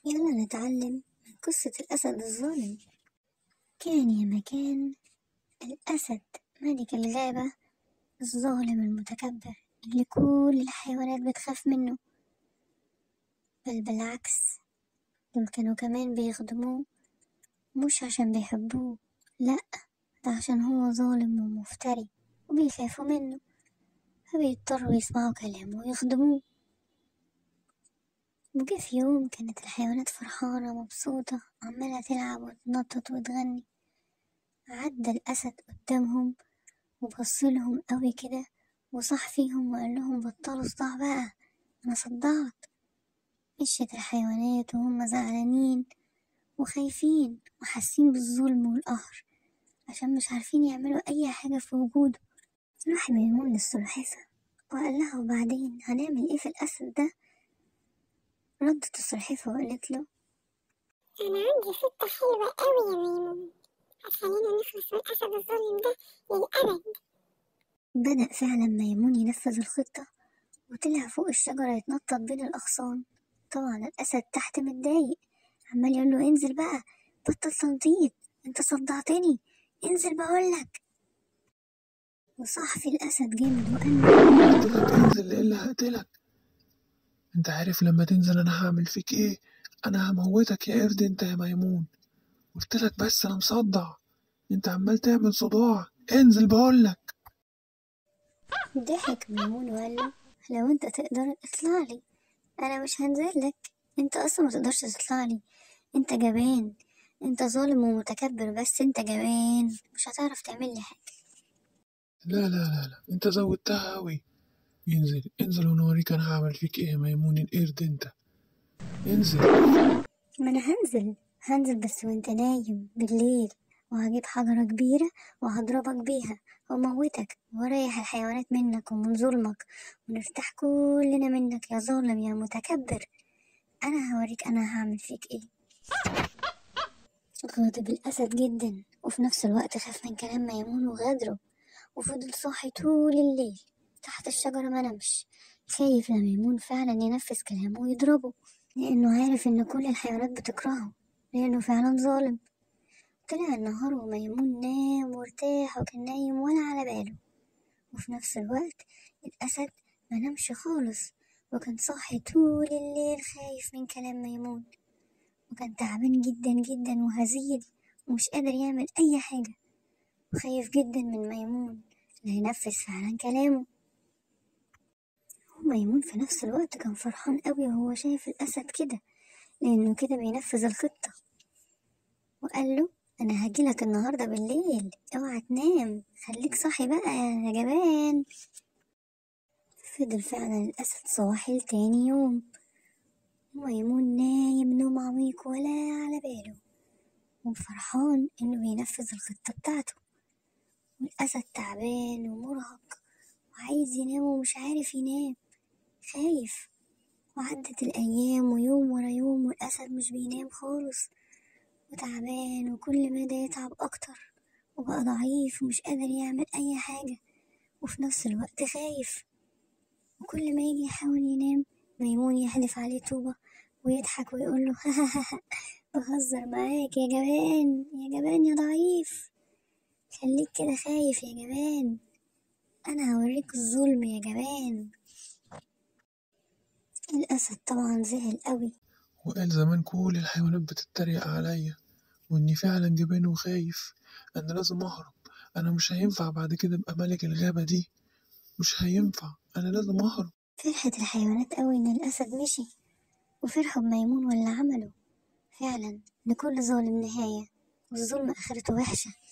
يلا نتعلم من قصة الأسد الظالم كان يا مكان الأسد ملك الغابة الظالم المتكبر اللي كل الحيوانات بتخاف منه بل بالعكس دول كانوا كمان بيخدموه مش عشان بيحبوه لأ ده عشان هو ظالم ومفتري وبيخافوا منه فبيضطروا يسمعوا كلامه ويخدموه وجه في يوم كانت الحيوانات فرحانة مبسوطة عمالة تلعب وتنطط وتغني عدى الأسد قدامهم وبصلهم قوي كده وصح فيهم وقال لهم بطلوا صداع بقى أنا صدعت مشيت الحيوانات وهم زعلانين وخايفين وحاسين بالظلم والقهر عشان مش عارفين يعملوا أي حاجة في وجوده راح ميمون للسلحفة وقال لها وبعدين هنعمل ايه في الأسد ده ردت السلحفة وقالت له أنا عندي خطة حلوة أوي يا ميمون هتخلينا نخلص من الأسد الظالم ده للأبد بدأ فعلا ميمون ينفذ الخطة وطلع فوق الشجرة يتنطط بين الأغصان طبعا الأسد تحت متضايق عمال يقول له انزل بقى بطل تنطيط انت صدعتني انزل بقولك وصح الأسد جامد وقال له قلت لك انزل الا هقتلك انت عارف لما تنزل انا هعمل فيك ايه انا هموتك يا قرد انت يا ميمون قلت لك بس انا مصدع انت عمال تعمل صداع انزل بقولك ضحك ميمون وقال له لو انت تقدر اطلع لي انا مش هنزلك انت اصلا ما تقدرش تطلع لي انت جبان انت ظالم ومتكبر بس انت جبان مش هتعرف تعمل لي حاجه لا لا لا لا انت زودتها قوي انزل انزل وانا اوريك انا هعمل فيك ايه يا ميمون القرد انت انزل ما انا هنزل هنزل بس وانت نايم بالليل وهجيب حجرة كبيرة وهضربك بيها واموتك واريح الحيوانات منك ومن ظلمك ونرتاح كلنا منك يا ظالم يا متكبر انا هوريك انا هعمل فيك ايه غاضب الاسد جدا وفي نفس الوقت خاف من كلام ميمون وغدره وفضل صاحي طول الليل تحت الشجرة ما نمش خايف لما ميمون فعلا ينفذ كلامه ويضربه لأنه عارف إن كل الحيوانات بتكرهه لأنه فعلا ظالم طلع النهار وميمون نام وارتاح وكان نايم ولا على باله وفي نفس الوقت الأسد ما نامش خالص وكان صاحي طول الليل خايف من كلام ميمون وكان تعبان جدا جدا وهزيل ومش قادر يعمل أي حاجة وخايف جدا من ميمون لا ينفذ فعلا كلامه وميمون في نفس الوقت كان فرحان قوي وهو شايف الأسد كده لأنه كده بينفذ الخطة وقال له أنا هجيلك النهاردة بالليل اوعى تنام خليك صاحي بقى يا جبان فضل فعلا الأسد صاحي لتاني يوم وميمون نايم نوم عميق ولا على باله وفرحان إنه بينفذ الخطة بتاعته والأسد تعبان ومرهق وعايز ينام ومش عارف ينام خايف وعدت الأيام ويوم ورا يوم والأسد مش بينام خالص وتعبان وكل مدى يتعب أكتر وبقى ضعيف ومش قادر يعمل أي حاجة وفي نفس الوقت خايف وكل ما يجي يحاول ينام ميمون يحدف عليه طوبة ويضحك ويقول له بهزر معاك يا جبان يا جبان يا ضعيف خليك كده خايف يا جبان أنا هوريك الظلم يا جبان الأسد طبعا زعل قوي وقال زمان كل الحيوانات بتتريق عليا واني فعلا جبان وخايف انا لازم اهرب انا مش هينفع بعد كده ابقى ملك الغابة دي مش هينفع انا لازم اهرب فرحت الحيوانات قوي إن الأسد مشي وفرحوا بميمون واللي عمله فعلا لكل ظالم نهاية والظلم آخرته وحشة